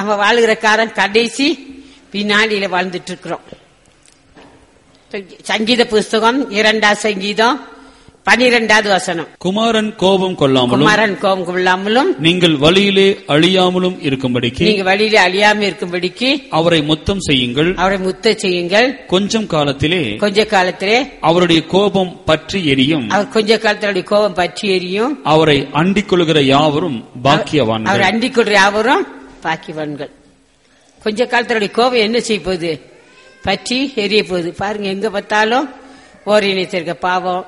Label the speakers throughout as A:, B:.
A: நம்ம வாழுகிற காலம் கடைசி வினாடியில வாழ்ந்துட்டு இருக்கிறோம் சங்கீத புஸ்தகம் இரண்டாம் சங்கீதம் பனிரெண்டாவது வசனம்
B: குமாரன் கோபம் கொள்ளாமலும்
A: குமாரன் கோபம் கொள்ளாமலும்
B: நீங்கள் வழியிலே அழியாமலும் இருக்கும்படிக்கு
A: நீங்க வழியில அழியாம இருக்கும்படிக்கு
B: அவரை முத்தம் செய்யுங்கள்
A: அவரை முத்த செய்யுங்கள்
B: கொஞ்சம் காலத்திலே
A: கொஞ்ச காலத்திலே
B: அவருடைய கோபம் பற்றி எரியும்
A: அவர் கொஞ்ச காலத்தினுடைய கோபம் பற்றி எரியும்
B: அவரை அண்டிக் கொள்கிற யாவரும்
A: அவர்
B: பாக்கியவான்கள்
A: அண்டிக் கொள்ற யாவரும் பாக்கியவான்கள் கொஞ்ச காலத்தினுடைய கோபம் என்ன செய்ய போகுது பற்றி எரிய போகுது பாருங்க எங்க பார்த்தாலும் ஓரிணைத்திருக்க பாவம்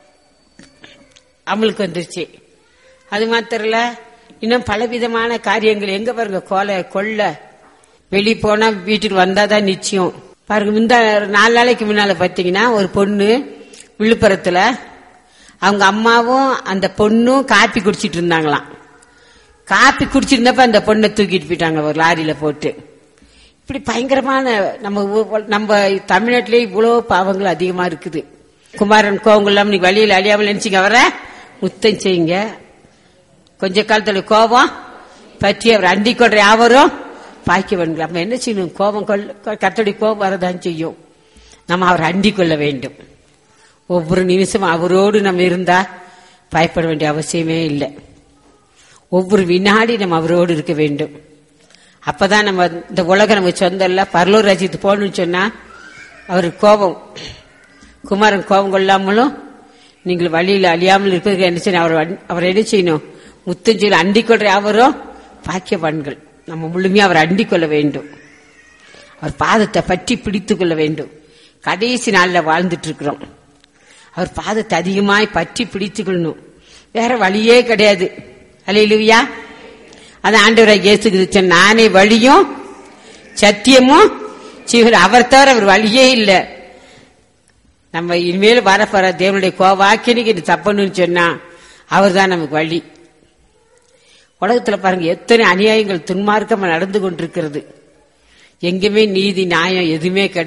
A: அமலுக்கு வந்துருச்சு அது மாத்திரம் இல்ல இன்னும் பலவிதமான காரியங்கள் எங்க பாருங்க கொலை கொள்ள வெளியே போனா வீட்டுக்கு வந்தாதான் நிச்சயம் பாருங்க முந்தா நாலு நாளைக்கு முன்னால பாத்தீங்கன்னா ஒரு பொண்ணு விழுப்புரத்துல அவங்க அம்மாவும் அந்த பொண்ணும் காப்பி குடிச்சிட்டு இருந்தாங்களாம் காப்பி குடிச்சிருந்தப்ப அந்த பொண்ணை தூக்கிட்டு போயிட்டாங்க ஒரு லாரியில போட்டு இப்படி பயங்கரமான நம்ம ஊ- நம்ம தமிழ்நாட்டிலே இவ்வளவு பாவங்கள் அதிகமா இருக்குது குமாரன் கோவங்கள்லாம் நீ வழியில் அழியாமல் நினைச்சீங்க அவரை முத்தம் செய்யுங்க கொஞ்ச காலத்துல கோபம் பற்றி அவர் அண்டிக் கொள்ற யாவரும் பாக்கியவன்கள் நம்ம என்ன செய்யணும் கோபம் கொள்ள கத்தடி கோபம் வரதான் செய்யும் நம்ம அவரை அண்டிக் கொள்ள வேண்டும் ஒவ்வொரு நிமிஷம் அவரோடு நம்ம இருந்தா பயப்பட வேண்டிய அவசியமே இல்லை ஒவ்வொரு வினாடி நம்ம அவரோடு இருக்க வேண்டும் அப்பதான் நம்ம இந்த உலகம் நம்ம சொந்தம் இல்ல பரலூர் ராஜ்யத்து போகணும்னு சொன்னா அவர் கோபம் குமாரன் கோபம் கொள்ளாமலும் நீங்கள் வழியில் அழியாமல் இருப்பதற்கு என்ன செய்யணும் அவர் அன்- அவர் என்ன செய்யணும் முத்தம் செய்யணும் அண்டிக் கொள்ற அவரும் பாக்கியவான்கள் நம்ம முழுமையா அவர் அண்டிக் கொள்ள வேண்டும் அவர் பாதத்தை பற்றி பிடித்துக் கொள்ள வேண்டும் கடைசி நாள்ல வாழ்ந்துட்டு இருக்கிறோம் அவர் பாதத்தை அதிகமாய் பற்றி பிடித்துக் கொள்ளணும் வேற வழியே கிடையாது அலையிலுவியா அது ஆண்டவராக இயேசு கிறிஸ்து சொன்னார், நானே வழியும் சத்தியமும் ஜீவன் அவர் தவிர அவர் வழியே இல்லை நம்ம இனிமேல் வரப்போற தேவனுடைய கோவாக்கினிக்கு இது தப்பணும்னு சொன்னா அவர் தான் நமக்கு வழி உலகத்துல பாருங்க எத்தனை அநியாயங்கள் துன்மார்க்கமா நடந்து கொண்டிருக்கிறது எங்குமே நீதி நியாயம் எதுவுமே கிடையாது